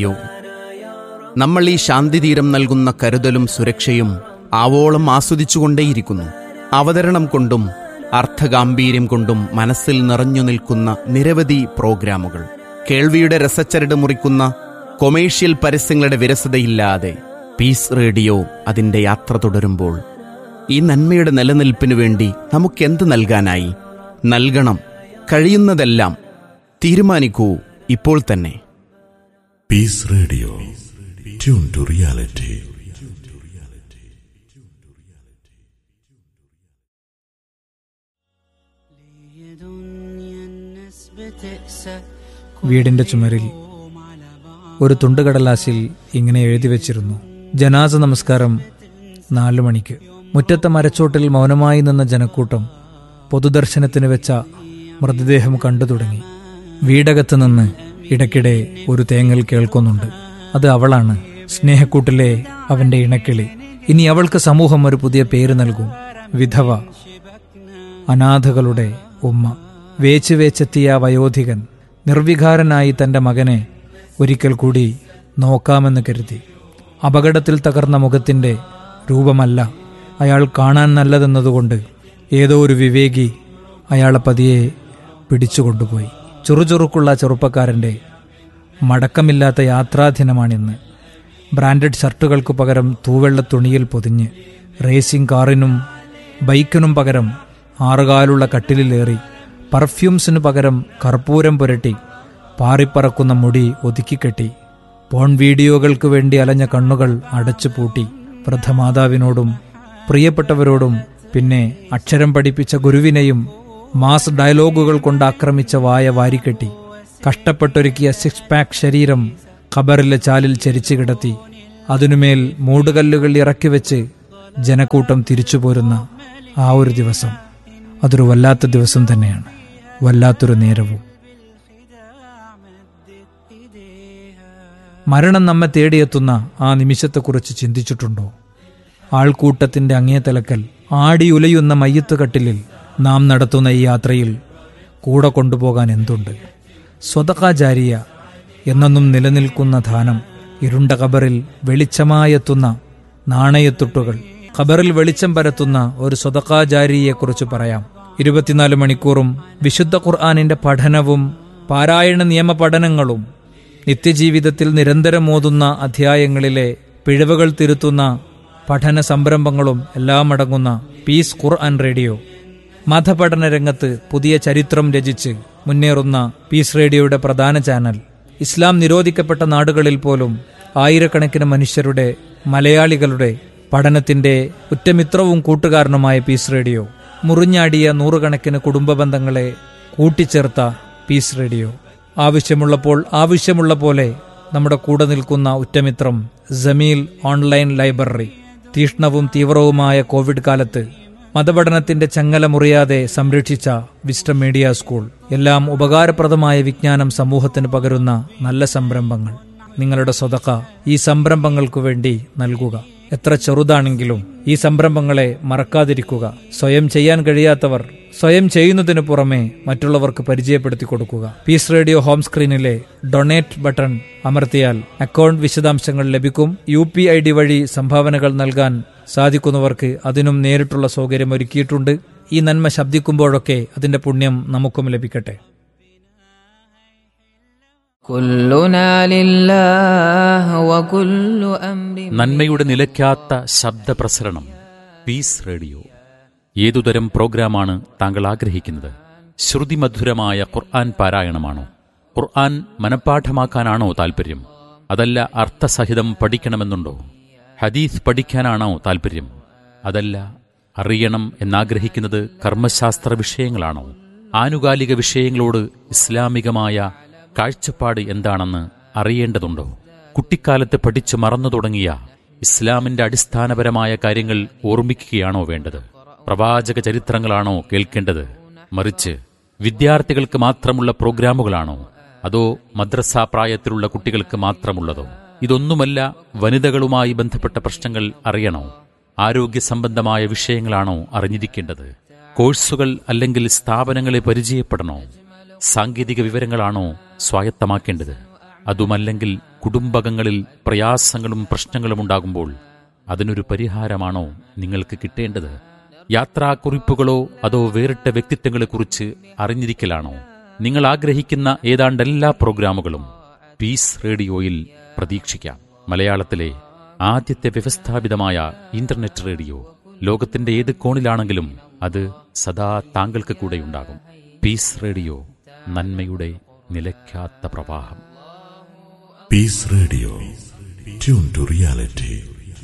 യോ നമ്മൾ ഈ ശാന്തിതീരം നൽകുന്ന കരുതലും സുരക്ഷയും ആവോളം ആസ്വദിച്ചുകൊണ്ടേയിരിക്കുന്നു അവതരണം കൊണ്ടും അർത്ഥഗാംഭീര്യം കൊണ്ടും മനസ്സിൽ നിറഞ്ഞു നിൽക്കുന്ന നിരവധി പ്രോഗ്രാമുകൾ കേൾവിയുടെ രസച്ചരട് മുറിക്കുന്ന കൊമേഴ്ഷ്യൽ പരസ്യങ്ങളുടെ വിരസതയില്ലാതെ പീസ് റേഡിയോ അതിൻ്റെ യാത്ര തുടരുമ്പോൾ ഈ നന്മയുടെ നിലനിൽപ്പിനു വേണ്ടി നമുക്കെന്ത് നൽകാനായി നൽകണം കഴിയുന്നതെല്ലാം തീരുമാനിക്കൂ ഇപ്പോൾ തന്നെ Peace Radio tune to reality വീടിന്റെ ചുമരിൽ ഒരു തുണ്ടുകടലാസിൽ ഇങ്ങനെ എഴുതി വച്ചിരുന്നു ജനാസ നമസ്കാരം നാലു മണിക്ക് മുറ്റത്തെ മരച്ചോട്ടിൽ മൗനമായി നിന്ന ജനക്കൂട്ടം പൊതുദർശനത്തിന് വെച്ച മൃതദേഹം കണ്ടു തുടങ്ങി വീടകത്ത് നിന്ന് ഇടയ്ക്കിടെ ഒരു തേങ്ങൽ കേൾക്കുന്നുണ്ട് അത് അവളാണ് സ്നേഹക്കൂട്ടിലെ അവന്റെ ഇണക്കിളി ഇനി അവൾക്ക് സമൂഹം ഒരു പുതിയ പേര് നൽകും വിധവ അനാഥകളുടെ ഉമ്മ വേച്ച് വേച്ചെത്തിയ ആ വയോധികൻ നിർവികാരനായി തന്റെ മകനെ ഒരിക്കൽ കൂടി നോക്കാമെന്ന് കരുതി അപകടത്തിൽ തകർന്ന മുഖത്തിന്റെ രൂപമല്ല അയാൾ കാണാൻ നല്ലതെന്നതുകൊണ്ട് ഏതോ ഒരു വിവേകി അയാളെ പതിയെ പിടിച്ചുകൊണ്ടുപോയി ചുറുചുറുക്കുള്ള ചെറുപ്പക്കാരന്റെ മടക്കമില്ലാത്ത യാത്രാദിനമാണിന്ന് ബ്രാൻഡഡ് ഷർട്ടുകൾക്ക് പകരം തൂവെള്ള തുണിയിൽ പൊതിഞ്ഞ് റേസിംഗ് കാറിനും ബൈക്കിനും പകരം ആറുകാലുള്ള കട്ടിലിലേറി പെർഫ്യൂംസിനു പകരം കർപ്പൂരം പുരട്ടി പാറിപ്പറക്കുന്ന മുടി ഒതുക്കിക്കെട്ടി പോൺ വീഡിയോകൾക്ക് വേണ്ടി അലഞ്ഞ കണ്ണുകൾ അടച്ചു പൂട്ടി വൃദ്ധമാതാവിനോടും പ്രിയപ്പെട്ടവരോടും പിന്നെ അക്ഷരം പഠിപ്പിച്ച ഗുരുവിനെയും മാസ് ഡയലോഗുകൾ കൊണ്ട് ആക്രമിച്ച വായ വാരിക്കെട്ടി കഷ്ടപ്പെട്ടൊരുക്കിയ സിക്സ് പാക്ക് ശരീരം ഖബറിലെ ചാലിൽ ചരിച്ചു കിടത്തി അതിനുമേൽ മൂടുകല്ലുകൾ ഇറക്കി വെച്ച് ജനക്കൂട്ടം തിരിച്ചു പോരുന്ന ആ ഒരു ദിവസം അതൊരു വല്ലാത്ത ദിവസം തന്നെയാണ് വല്ലാത്തൊരു നേരവും മരണം നമ്മെ തേടിയെത്തുന്ന ആ നിമിഷത്തെക്കുറിച്ച് ചിന്തിച്ചിട്ടുണ്ടോ ആൾക്കൂട്ടത്തിന്റെ അങ്ങേ തലക്കൽ ആടിയുലയുന്ന മയ്യത്ത് കട്ടിലിൽ നാം നടത്തുന്ന ഈ യാത്രയിൽ കൂടെ കൊണ്ടുപോകാൻ എന്തുണ്ട് സ്വതകാചാരിയ എന്നെന്നും നിലനിൽക്കുന്ന ധാനം ഇരുണ്ട കബറിൽ വെളിച്ചമായെത്തുന്ന നാണയത്തുട്ടുകൾ ഖബറിൽ വെളിച്ചം പരത്തുന്ന ഒരു സ്വതകാചാരിയെക്കുറിച്ച് പറയാം ഇരുപത്തിനാല് മണിക്കൂറും വിശുദ്ധ ഖുർആാനിന്റെ പഠനവും പാരായണ നിയമ പഠനങ്ങളും നിത്യജീവിതത്തിൽ നിരന്തരം ഓതുന്ന അധ്യായങ്ങളിലെ പിഴവുകൾ തിരുത്തുന്ന പഠന സംരംഭങ്ങളും എല്ലാം അടങ്ങുന്ന പീസ് ഖുർആൻ റേഡിയോ മതപഠന രംഗത്ത് പുതിയ ചരിത്രം രചിച്ച് മുന്നേറുന്ന പീസ് റേഡിയോയുടെ പ്രധാന ചാനൽ ഇസ്ലാം നിരോധിക്കപ്പെട്ട നാടുകളിൽ പോലും ആയിരക്കണക്കിന് മനുഷ്യരുടെ മലയാളികളുടെ പഠനത്തിന്റെ ഉറ്റമിത്രവും കൂട്ടുകാരനുമായ പീസ് റേഡിയോ മുറിഞ്ഞാടിയ നൂറുകണക്കിന് കുടുംബ ബന്ധങ്ങളെ കൂട്ടിച്ചേർത്ത പീസ് റേഡിയോ ആവശ്യമുള്ളപ്പോൾ ആവശ്യമുള്ള പോലെ നമ്മുടെ കൂടെ നിൽക്കുന്ന ഉറ്റമിത്രം ജമീൽ ഓൺലൈൻ ലൈബ്രറി തീഷ്ണവും തീവ്രവുമായ കോവിഡ് കാലത്ത് മതപഠനത്തിന്റെ ചങ്ങല മുറിയാതെ സംരക്ഷിച്ച വിസ്റ്റം മീഡിയ സ്കൂൾ എല്ലാം ഉപകാരപ്രദമായ വിജ്ഞാനം സമൂഹത്തിന് പകരുന്ന നല്ല സംരംഭങ്ങൾ നിങ്ങളുടെ സ്വതക്ക ഈ സംരംഭങ്ങൾക്കു വേണ്ടി നൽകുക എത്ര ചെറുതാണെങ്കിലും ഈ സംരംഭങ്ങളെ മറക്കാതിരിക്കുക സ്വയം ചെയ്യാൻ കഴിയാത്തവർ സ്വയം ചെയ്യുന്നതിനു പുറമെ മറ്റുള്ളവർക്ക് പരിചയപ്പെടുത്തി കൊടുക്കുക പീസ് റേഡിയോ ഹോം സ്ക്രീനിലെ ഡൊണേറ്റ് ബട്ടൺ അമർത്തിയാൽ അക്കൗണ്ട് വിശദാംശങ്ങൾ ലഭിക്കും യു പി ഐ ഡി വഴി സംഭാവനകൾ നൽകാൻ സാധിക്കുന്നവർക്ക് അതിനും നേരിട്ടുള്ള സൗകര്യം ഒരുക്കിയിട്ടുണ്ട് ഈ നന്മ ശബ്ദിക്കുമ്പോഴൊക്കെ അതിന്റെ പുണ്യം നമുക്കും ലഭിക്കട്ടെ كلنا لله وكل أمر നന്മയുടെ നിലയ്ക്കാത്ത ശബ്ദപ്രസരണം പീസ് റേഡിയോ ഏതുതരം പ്രോഗ്രാമാണ് താങ്കൾ ആഗ്രഹിക്കുന്നത് ശ്രുതിമധുരമായ ഖുർആൻ പാരായണമാണോ ഖുർആൻ മനഃപ്പാഠമാക്കാനാണോ താൽപ്പര്യം അതല്ല അർത്ഥസഹിതം പഠിക്കണമെന്നുണ്ടോ ഹദീസ് പഠിക്കാനാണോ താൽപ്പര്യം അതല്ല അറിയണം എന്നാഗ്രഹിക്കുന്നത് കർമ്മശാസ്ത്ര വിഷയങ്ങളാണോ ആനുകാലിക വിഷയങ്ങളോട് ഇസ്ലാമികമായ കാഴ്ചപ്പാട് എന്താണെന്ന് അറിയേണ്ടതുണ്ടോ കുട്ടിക്കാലത്ത് പഠിച്ചു മറന്നു തുടങ്ങിയ ഇസ്ലാമിന്റെ അടിസ്ഥാനപരമായ കാര്യങ്ങൾ ഓർമ്മിക്കുകയാണോ വേണ്ടത് പ്രവാചക ചരിത്രങ്ങളാണോ കേൾക്കേണ്ടത് മറിച്ച് വിദ്യാർത്ഥികൾക്ക് മാത്രമുള്ള പ്രോഗ്രാമുകളാണോ അതോ മദ്രസ പ്രായത്തിലുള്ള കുട്ടികൾക്ക് മാത്രമുള്ളതോ ഇതൊന്നുമല്ല വനിതകളുമായി ബന്ധപ്പെട്ട പ്രശ്നങ്ങൾ അറിയണോ ആരോഗ്യ സംബന്ധമായ വിഷയങ്ങളാണോ അറിഞ്ഞിരിക്കേണ്ടത് കോഴ്സുകൾ അല്ലെങ്കിൽ സ്ഥാപനങ്ങളെ പരിചയപ്പെടണോ സാങ്കേതിക വിവരങ്ങളാണോ സ്വായത്തമാക്കേണ്ടത് അതുമല്ലെങ്കിൽ കുടുംബകങ്ങളിൽ പ്രയാസങ്ങളും പ്രശ്നങ്ങളും ഉണ്ടാകുമ്പോൾ അതിനൊരു പരിഹാരമാണോ നിങ്ങൾക്ക് കിട്ടേണ്ടത് യാത്രാക്കുറിപ്പുകളോ അതോ വേറിട്ട വ്യക്തിത്വങ്ങളെക്കുറിച്ച് അറിഞ്ഞിരിക്കലാണോ നിങ്ങൾ ആഗ്രഹിക്കുന്ന ഏതാണ്ട് എല്ലാ പ്രോഗ്രാമുകളും പീസ് റേഡിയോയിൽ പ്രതീക്ഷിക്കാം മലയാളത്തിലെ ആദ്യത്തെ വ്യവസ്ഥാപിതമായ ഇന്റർനെറ്റ് റേഡിയോ ലോകത്തിന്റെ ഏത് കോണിലാണെങ്കിലും അത് സദാ താങ്കൾക്ക് കൂടെയുണ്ടാകും പീസ് റേഡിയോ നന്മയുടെ നിലയ്ക്കാത്ത പ്രവാഹം Peace Radio. Tune to reality.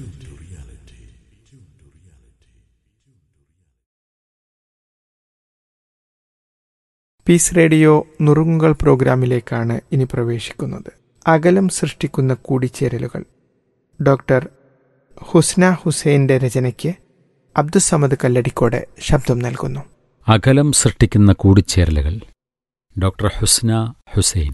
Peace Radio നുറുങ്ങുകൾ പ്രോഗ്രാമിലേക്കാണ് ഇനി പ്രവേശിക്കുന്നത് അകലം സൃഷ്ടിക്കുന്ന കൂടിച്ചേരലുകൾ ഡോക്ടർ ഹുസ്ന ഹുസൈൻ്റെ രചനയ്ക്ക് അബ്ദുസമദ് കല്ലടിക്കോട് ശബ്ദം നൽകുന്നു അകലം സൃഷ്ടിക്കുന്ന കൂടിച്ചേരലുകൾ doctor Husna Hussain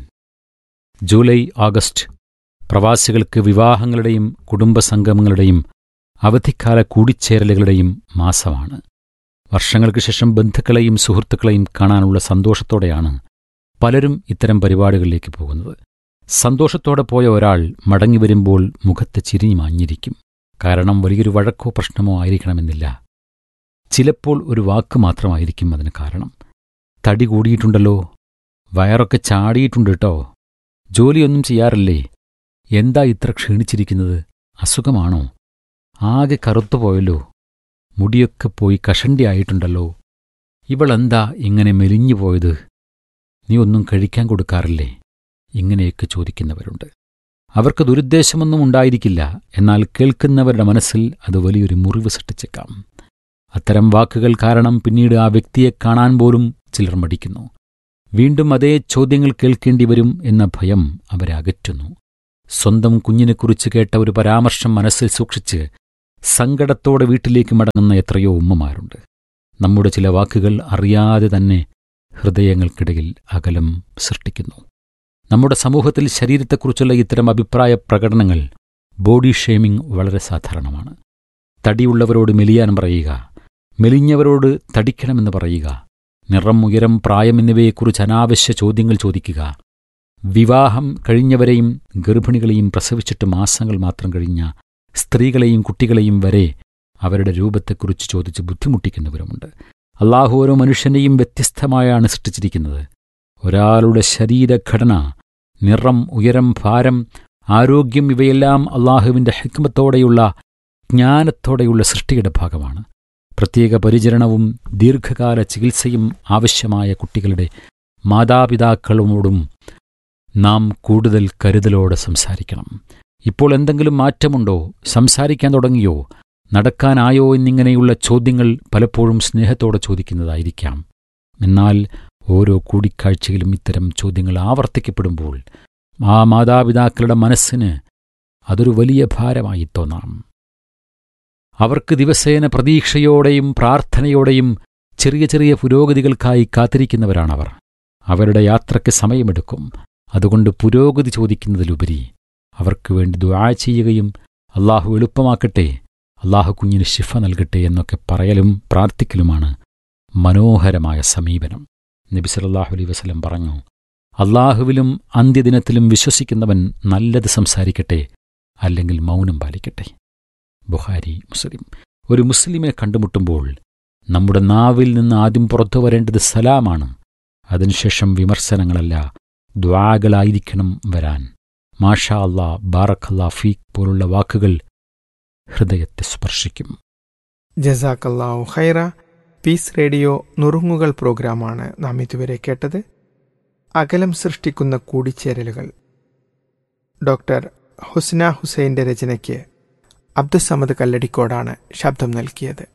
July August പ്രവാസികൾക്ക് വിവാഹങ്ങളുടെയും കുടുംബസംഗമങ്ങളുടെയും അവധിക്കാല കൂടിച്ചേരലുകളുടെയും മാസമാണ് വർഷങ്ങൾക്ക് ശേഷം ബന്ധുക്കളെയും സുഹൃത്തുക്കളെയും കാണാനുള്ള സന്തോഷത്തോടെയാണ് പലരും ഇത്തരം പരിപാടികളിലേക്ക് പോകുന്നത് സന്തോഷത്തോടെ പോയ ഒരാൾ മടങ്ങി വരുമ്പോൾ മുഖത്ത് ചിരിഞ്ഞു മാഞ്ഞിരിക്കും കാരണം വലിയൊരു വഴക്കോ പ്രശ്നമോ ആയിരിക്കണമെന്നില്ല ചിലപ്പോൾ ഒരു വാക്ക് മാത്രമായിരിക്കും അതിന് കാരണം തടി കൂടിയിട്ടുണ്ടല്ലോ വയറൊക്കെ ചാടിയിട്ടുണ്ട് കേട്ടോ ജോലിയൊന്നും ചെയ്യാറില്ലേ എന്താ ഇത്ര ക്ഷീണിച്ചിരിക്കുന്നത് അസുഖമാണോ ആകെ കറുത്തുപോയല്ലോ മുടിയൊക്കെ പോയി കഷണ്ടി ആയിട്ടുണ്ടല്ലോ ഇവളെന്താ ഇങ്ങനെ മെലിഞ്ഞു പോയത് നീ ഒന്നും കഴിക്കാൻ കൊടുക്കാറില്ലേ ഇങ്ങനെയൊക്കെ ചോദിക്കുന്നവരുണ്ട് അവർക്ക് ദുരുദ്ദേശമൊന്നും ഉണ്ടായിരിക്കില്ല എന്നാൽ കേൾക്കുന്നവരുടെ മനസ്സിൽ അത് വലിയൊരു മുറിവ് സൃഷ്ടിച്ചേക്കാം അത്തരം വാക്കുകൾ കാരണം പിന്നീട് ആ വ്യക്തിയെ കാണാൻ പോലും ചിലർ മടിക്കുന്നു വീണ്ടും അതേ ചോദ്യങ്ങൾ കേൾക്കേണ്ടി വരും എന്ന ഭയം അവരെ അകറ്റുന്നു സ്വന്തം കുഞ്ഞിനെക്കുറിച്ച് കേട്ട ഒരു പരാമർശം മനസ്സിൽ സൂക്ഷിച്ച് സങ്കടത്തോടെ വീട്ടിലേക്ക് മടങ്ങുന്ന എത്രയോ ഉമ്മമാരുണ്ട് നമ്മുടെ ചില വാക്കുകൾ അറിയാതെ തന്നെ ഹൃദയങ്ങൾക്കിടയിൽ അകലം സൃഷ്ടിക്കുന്നു നമ്മുടെ സമൂഹത്തിൽ ശരീരത്തെക്കുറിച്ചുള്ള ഇത്തരം അഭിപ്രായ പ്രകടനങ്ങൾ ബോഡി ഷേമിംഗ് വളരെ സാധാരണമാണ് തടിയുള്ളവരോട് മെലിയാൻ പറയുക മെലിഞ്ഞവരോട് തടിക്കണമെന്ന് പറയുക നിറം ഉയരം പ്രായം എന്നിവയെക്കുറിച്ച് അനാവശ്യ ചോദ്യങ്ങൾ ചോദിക്കുക വിവാഹം കഴിഞ്ഞവരെയും ഗർഭിണികളെയും പ്രസവിച്ചിട്ട് മാസങ്ങൾ മാത്രം കഴിഞ്ഞ സ്ത്രീകളെയും കുട്ടികളെയും വരെ അവരുടെ രൂപത്തെക്കുറിച്ച് ചോദിച്ച് ബുദ്ധിമുട്ടിക്കുന്നവരുമുണ്ട് അള്ളാഹു ഓരോ മനുഷ്യനെയും വ്യത്യസ്തമായാണ് സൃഷ്ടിച്ചിരിക്കുന്നത് ഒരാളുടെ ശരീരഘടന നിറം ഉയരം ഭാരം ആരോഗ്യം ഇവയെല്ലാം അള്ളാഹുവിൻ്റെ ഹിക്മത്തോടെയുള്ള ജ്ഞാനത്തോടെയുള്ള സൃഷ്ടിയുടെ ഭാഗമാണ് പ്രത്യേക പരിചരണവും ദീർഘകാല ചികിത്സയും ആവശ്യമായ കുട്ടികളുടെ മാതാപിതാക്കളോടും നാം കൂടുതൽ കരുതലോടെ സംസാരിക്കണം ഇപ്പോൾ എന്തെങ്കിലും മാറ്റമുണ്ടോ സംസാരിക്കാൻ തുടങ്ങിയോ നടക്കാനായോ എന്നിങ്ങനെയുള്ള ചോദ്യങ്ങൾ പലപ്പോഴും സ്നേഹത്തോടെ ചോദിക്കുന്നതായിരിക്കാം എന്നാൽ ഓരോ കൂടിക്കാഴ്ചയിലും ഇത്തരം ചോദ്യങ്ങൾ ആവർത്തിക്കപ്പെടുമ്പോൾ ആ മാതാപിതാക്കളുടെ മനസ്സിന് അതൊരു വലിയ ഭാരമായി തോന്നാം അവർക്ക് ദിവസേന പ്രതീക്ഷയോടെയും പ്രാർത്ഥനയോടെയും ചെറിയ ചെറിയ പുരോഗതികൾക്കായി കാത്തിരിക്കുന്നവരാണവർ അവരുടെ യാത്രയ്ക്ക് സമയമെടുക്കും അതുകൊണ്ട് പുരോഗതി ചോദിക്കുന്നതിലുപരി അവർക്ക് വേണ്ടി ദുആ ചെയ്യുകയും അള്ളാഹു എളുപ്പമാക്കട്ടെ അള്ളാഹു കുഞ്ഞിന് ശിഫ നൽകട്ടെ എന്നൊക്കെ പറയലും പ്രാർത്ഥിക്കലുമാണ് മനോഹരമായ സമീപനം നബി സല്ലല്ലാഹു അലൈഹി വസല്ലം പറഞ്ഞു അള്ളാഹുവിലും അന്ത്യദിനത്തിലും വിശ്വസിക്കുന്നവൻ നല്ലത് സംസാരിക്കട്ടെ അല്ലെങ്കിൽ മൗനം പാലിക്കട്ടെ ബുഹാരി മുസ്ലിം ഒരു മുസ്ലിമെ കണ്ടുമുട്ടുമ്പോൾ നമ്മുടെ നാവിൽ നിന്ന് ആദ്യം പുറത്തു വരേണ്ടത് സലാമാണ് അതിനുശേഷം വിമർശനങ്ങളല്ല ദ്വാകളായിരിക്കണം വരാൻ മാഷാ അല്ലാ ബാറഖല്ലാ ഫീഖ് പോലുള്ള വാക്കുകൾ ഹൃദയത്തെ സ്പർശിക്കും ജസാക്കല്ലാഹു ഖൈറ പീസ് റേഡിയോ നുറുങ്ങുകൾ പ്രോഗ്രാമാണ് നാം ഇതുവരെ കേട്ടത് അകലം സൃഷ്ടിക്കുന്ന കൂടിച്ചേരലുകൾ ഡോക്ടർ ഹുസ്ന ഹുസൈൻ്റെ രചനയ്ക്ക് അബ്ദുസമദ് കല്ലടിക്കോടാണ് ശബ്ദം നൽകിയത്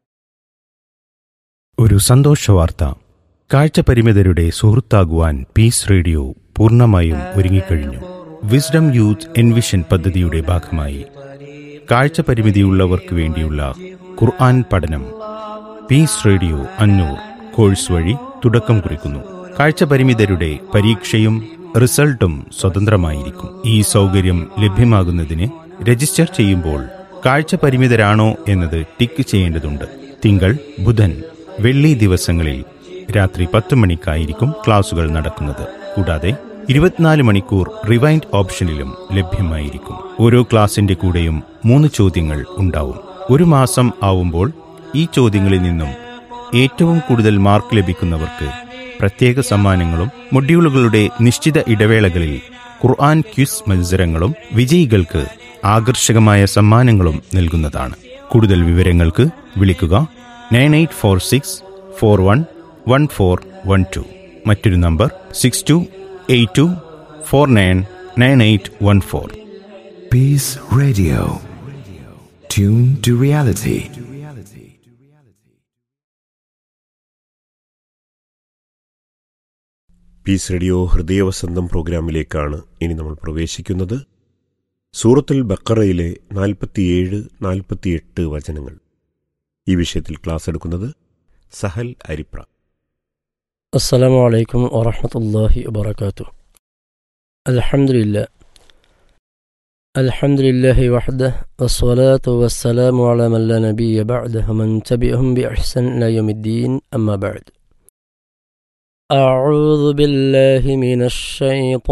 ഒരു സന്തോഷവാർത്ത കാഴ്ചപരിമിതരുടെ സുഹൃത്താകുവാൻ പീസ് റേഡിയോ പൂർണ്ണമായും ഒരുങ്ങിക്കഴിഞ്ഞു വിസ്ഡം യൂത്ത് എൻവിഷൻ പദ്ധതിയുടെ ഭാഗമായി കാഴ്ചപരിമിതിയുള്ളവർക്ക് വേണ്ടിയുള്ള ഖുർആൻ പഠനം പീസ് റേഡിയോ അഞ്ഞൂർ കോഴ്സ് വഴി തുടക്കം കുറിക്കുന്നു കാഴ്ചപരിമിതരുടെ പരീക്ഷയും റിസൾട്ടും സ്വതന്ത്രമായിരിക്കും ഈ സൗകര്യം ലഭ്യമാകുന്നതിന് രജിസ്റ്റർ ചെയ്യുമ്പോൾ കാഴ്ചപരിമിതരാണോ എന്നത് ടിക്ക് ചെയ്യേണ്ടതുണ്ട് തിങ്കൾ ബുധൻ വെള്ളി ദിവസങ്ങളിൽ രാത്രി പത്ത് മണിക്കായിരിക്കും ക്ലാസുകൾ നടക്കുന്നത് കൂടാതെ ഇരുപത്തിനാല് മണിക്കൂർ റിവൈൻഡ് ഓപ്ഷനിലും ലഭ്യമായിരിക്കും ഓരോ ക്ലാസിന്റെ കൂടെയും മൂന്ന് ചോദ്യങ്ങൾ ഉണ്ടാവും ഒരു മാസം ആവുമ്പോൾ ഈ ചോദ്യങ്ങളിൽ നിന്നും ഏറ്റവും കൂടുതൽ മാർക്ക് ലഭിക്കുന്നവർക്ക് പ്രത്യേക സമ്മാനങ്ങളും മൊഡ്യൂളുകളുടെ നിശ്ചിത ഇടവേളകളിൽ ഖുർആൻ ക്വിസ് മത്സരങ്ങളും വിജയികൾക്ക് ആകർഷകമായ സമ്മാനങ്ങളും നൽകുന്നതാണ് കൂടുതൽ വിവരങ്ങൾക്ക് വിളിക്കുക nine eight four six four one one four one two മറ്റൊരു number six two eight two four nine nine eight one four Peace Radio. Tune to reality. Peace Radio ഹൃദയവസന്തം പ്രോഗ്രാമിലേക്കാണ് ഇനി നമ്മൾ പ്രവേശിക്കുന്നത് സൂറത്തുൽ ബക്കറയിലെ നാൽപ്പത്തിയേഴ് നാൽപ്പത്തിയെട്ട് വചനങ്ങൾ ഈ വിഷയത്തിൽ ക്ലാസ് എടുക്കുന്നത് സഹൽ അരിപ്ര السلام عليكم ورحمة الله وبركاته الحمد لله الحمد لله وحده والصلاة والسلام على من لا نبي بعده ومن تبعهم بإحسان إلى يوم الدين أما بعد أعوذ بالله من الشيطان